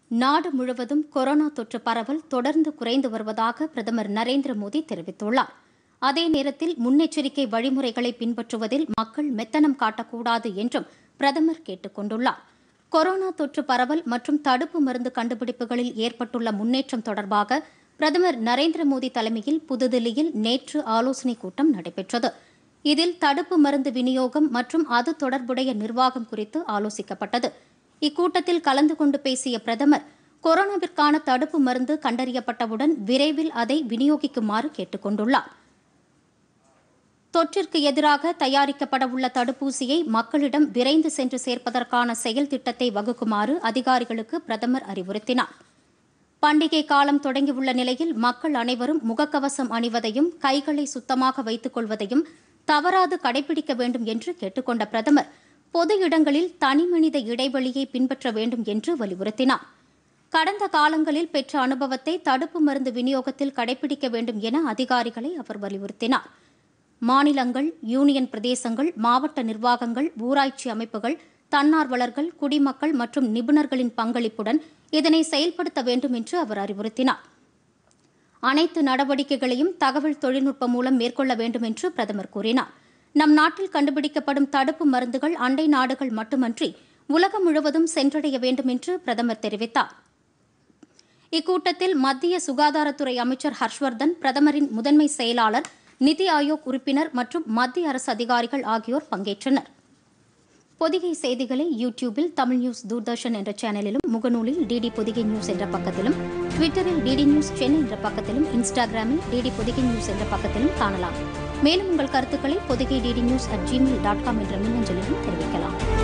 நாடு முழுவதும் கொரோனா தொற்று பரவல் தொடர்ந்து குறைந்து வருவதாக பிரதமர் நரேந்திர மோடி தெரிவித்துள்ளார் அதே நேரத்தில் முன்னெச்சரிக்கை வழிமுறைகளை பின்பற்றுவதில் மக்கள் மெத்தனம் காட்டக்கூடாது என்றும் பிரதமர் கேட்டுக் கொண்டுள்ளார் கொரோனா தொற்று பரவல் மற்றும் தடுப்பு மருந்து கண்டுபிடிப்புகளில் ஏற்பட்டுள்ள முன்னேற்றம் தொடர்பாக பிரதமர் நரேந்திர மோடி தலைமையில் புதுதில்லியில் நேற்று ஆலோசனைக் கூட்டம் நடைபெற்றது இதில் தடுப்பு மருந்து விநியோகம் மற்றும் அது தொடர்புடைய நிர்வாகம் குறித்து ஆலோசிக்கப்பட்டது இக்கூட்டத்தில் கலந்து கொண்டு பேசிய பிரதமர் கொரோனாவிற்கான தடுப்பு மருந்து கண்டறியப்பட்டவுடன் விரைவில் அதை விநியோகிக்குமாறு கேட்டுக் கொண்டுள்ளார் தொற்றிற்கு எதிராக தயாரிக்கப்படவுள்ள தடுப்பூசியை மக்களிடம் விரைந்து சென்று சேர்ப்பதற்கான செயல் திட்டத்தை வகுக்குமாறு அதிகாரிகளுக்கு பிரதமர் அறிவுறுத்தினார் பண்டிகை காலம் தொடங்கியுள்ள நிலையில் மக்கள் அனைவரும் முகக்கவசம் அணிவதையும் கைகளை சுத்தமாக வைத்துக் கொள்வதையும் தவறாது கடைபிடிக்க வேண்டும் என்று கேட்டுக்கொண்ட பிரதமர் பொது இடங்களில் தனிமனித இடைவெளியை பின்பற்ற வேண்டும் என்று வலியுறுத்தினார் கடந்த காலங்களில் பெற்ற அனுபவத்தை தடுப்பு மருந்து விநியோகத்தில் கடைபிடிக்க வேண்டும் என அதிகாரிகளை அவர் வலியுறுத்தினார் மாநிலங்கள் யூனியன் பிரதேசங்கள் மாவட்ட நிர்வாகங்கள் ஊராட்சி அமைப்புகள் தன்னார்வலர்கள் குடிமக்கள் மற்றும் நிபுணர்களின் பங்களிப்புடன் இதனை செயல்படுத்த வேண்டும் என்று அவர் அறிவுறுத்தினார் அனைத்து நடவடிக்கைகளையும் தகவல் தொழில்நுட்பம் மூலம் மேற்கொள்ள வேண்டும் என்று பிரதமர் கூறினார் நம் நாட்டில் கண்டுபிடிக்கப்படும் தடுப்பு மருந்துகள் அண்டை நாடுகள் மட்டுமன்றி உலகம் முழுவதும் சென்றடைய வேண்டும் என்று பிரதமர் தெரிவித்தார் இக்கூட்டத்தில் மத்திய சுகாதாரத்துறை அமைச்சர் ஹர்ஷ்வர்தன் பிரதமரின் முதன்மை செயலாளர் நிதி ஆயோக் உறுப்பினர் மற்றும் மத்திய அரசு அதிகாரிகள் ஆகியோர் பங்கேற்றனர் பொதிகை செய்திகளை யூடியூபில் தமிழ் நியூஸ் தூர்தர்ஷன் என்ற சேனலிலும் முகநூலில் டிடி பொதிகை நியூஸ் என்ற பக்கத்திலும் ட்விட்டரில் டிடி நியூஸ் சென்னை என்ற பக்கத்திலும் இன்ஸ்டாகிராமில் டிடி பொதிகை நியூஸ் என்ற பக்கத்திலும் காணலாம் மேலும் உங்கள் கருத்துக்களை Podhigai DD news at Gmail dot com என்ற மின்னஞ்சலிலும் தெரிவிக்கலாம்